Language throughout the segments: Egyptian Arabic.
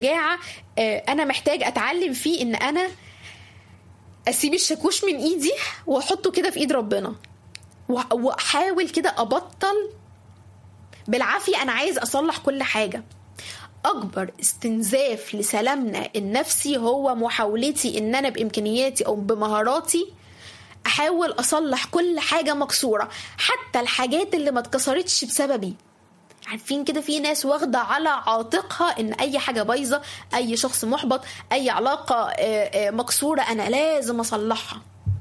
شجاعه آه، انا محتاج اتعلم فيه ان انا اسيب الشاكوش من ايدي واحطه كده في ايد ربنا وأ- واحاول كده ابطل بالعافيه انا عايز اصلح كل حاجه اكبر استنزاف لسلامنا النفسي هو محاولتي ان انا بامكانياتي او بمهاراتي احاول اصلح كل حاجه مكسوره حتى الحاجات اللي ما اتكسرتش بسببي عارفين كده في ناس واخده على عاتقها ان اي حاجه بايظه اي شخص محبط اي علاقه آه، آه، مكسوره انا لازم اصلحها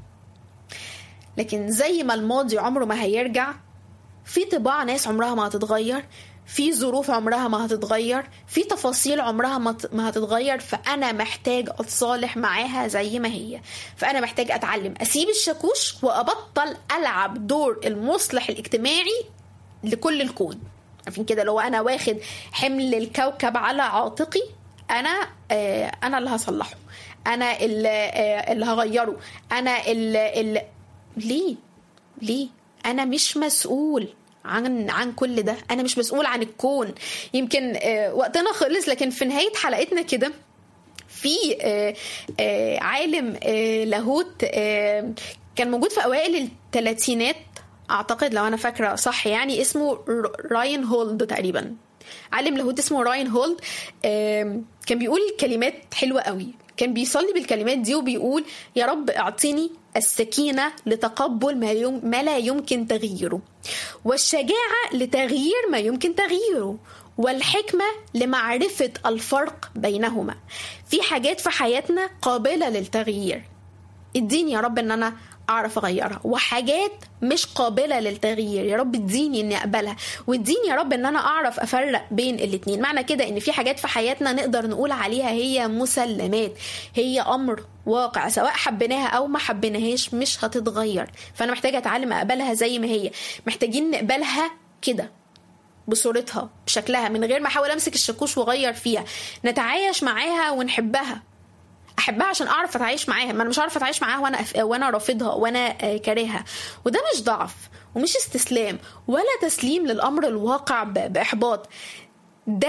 لكن زي ما الماضي عمره ما هيرجع في طباع ناس عمرها ما هتتغير في ظروف عمرها ما هتتغير في تفاصيل عمرها ما ت- ما هتتغير فانا محتاج اتصالح معاها زي ما هي فانا محتاج اتعلم اسيب الشاكوش وابطل العب دور المصلح الاجتماعي لكل الكون عارفين كده لو انا واخد حمل الكوكب على عاتقي انا آه انا اللي هصلحه انا اللي, آه اللي هغيره انا اللي, اللي ليه ليه انا مش مسؤول عن عن كل ده انا مش مسؤول عن الكون يمكن آه وقتنا خلص لكن في نهايه حلقتنا كده في آه، آه، عالم آه، لاهوت آه، كان موجود في اوائل الثلاثينات اعتقد لو انا فاكره صح يعني اسمه ر- راين هولد تقريبا عالم لاهوت اسمه راين هولد آم، كان بيقول كلمات حلوه قوي كان بيصلي بالكلمات دي وبيقول يا رب اعطيني السكينه لتقبل ما, يم ما لا يمكن تغييره والشجاعه لتغيير ما يمكن تغييره والحكمه لمعرفه الفرق بينهما في حاجات في حياتنا قابله للتغيير اديني يا رب ان انا اعرف اغيرها وحاجات مش قابله للتغيير يا رب اديني اني اقبلها واديني يا رب ان انا اعرف افرق بين الاتنين معنى كده ان في حاجات في حياتنا نقدر نقول عليها هي مسلمات هي امر واقع سواء حبيناها او ما حبيناهاش مش هتتغير فانا محتاجه اتعلم اقبلها زي ما هي محتاجين نقبلها كده بصورتها بشكلها من غير ما احاول امسك الشاكوش واغير فيها نتعايش معاها ونحبها احبها عشان اعرف اتعايش معاها ما انا مش عارفه اتعايش معاها وانا أف... وانا رافضها وانا آه، كارهها وده مش ضعف ومش استسلام ولا تسليم للامر الواقع ب... باحباط ده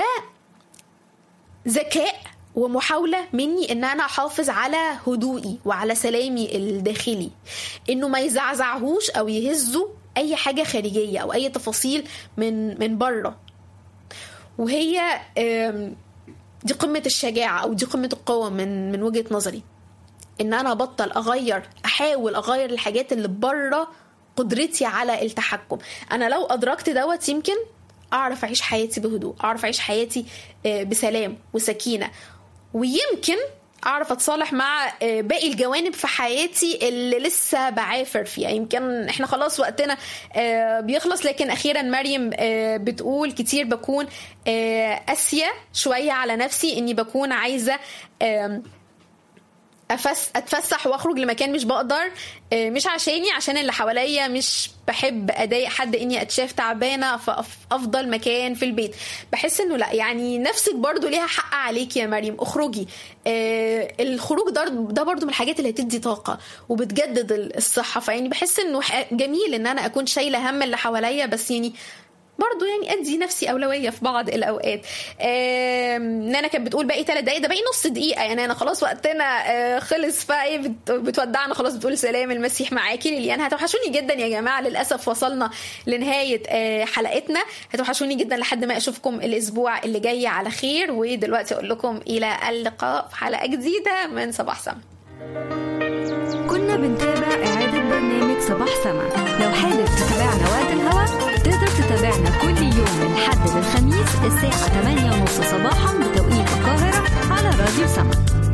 ذكاء ومحاولة مني ان انا احافظ على هدوئي وعلى سلامي الداخلي انه ما يزعزعهوش او يهزه اي حاجة خارجية او اي تفاصيل من من بره وهي آم، دي قمة الشجاعة أو دي قمة القوة من من وجهة نظري إن أنا أبطل أغير أحاول أغير الحاجات اللي بره قدرتي على التحكم أنا لو أدركت دوت يمكن أعرف أعيش حياتي بهدوء أعرف أعيش حياتي آه، بسلام وسكينة ويمكن اعرف اتصالح مع آه، باقي الجوانب في حياتي اللي لسه بعافر فيها يمكن احنا خلاص وقتنا آه، بيخلص لكن اخيرا مريم آه، بتقول كتير بكون آه، قاسيه شويه على نفسي اني بكون عايزه آم، أفس اتفسح واخرج لمكان مش بقدر آه، مش عشاني عشان اللي حواليا مش بحب اضايق حد اني اتشاف تعبانه فافضل مكان في البيت بحس انه لا يعني نفسك برضو ليها حق عليك يا مريم اخرجي آه الخروج ده ده برضو من الحاجات اللي هتدي طاقه وبتجدد الصحه فيعني بحس انه ح- جميل ان انا اكون شايله هم اللي حواليا بس يعني برضو يعني ادي نفسي اولويه في بعض الاوقات آم، نانا كانت بتقول باقي ثلاث دقايق ده باقي نص دقيقه يعني انا خلاص وقتنا آه، خلص فايه بت- بتودعنا خلاص بتقول سلام المسيح معاكي ليليان هتوحشوني جدا يا جماعه للاسف وصلنا لنهايه آه، حلقتنا هتوحشوني جدا لحد ما اشوفكم الاسبوع اللي جاي على خير ودلوقتي اقول لكم الى اللقاء في حلقه جديده من صباح سما كنا بنتابع إعادة برنامج صباح سما لو حابب تتابعنا وقت الهوا تقدر تتابعنا كل يوم من الحد للخميس الساعة 8:30 صباحا بتوقيت القاهرة على راديو سما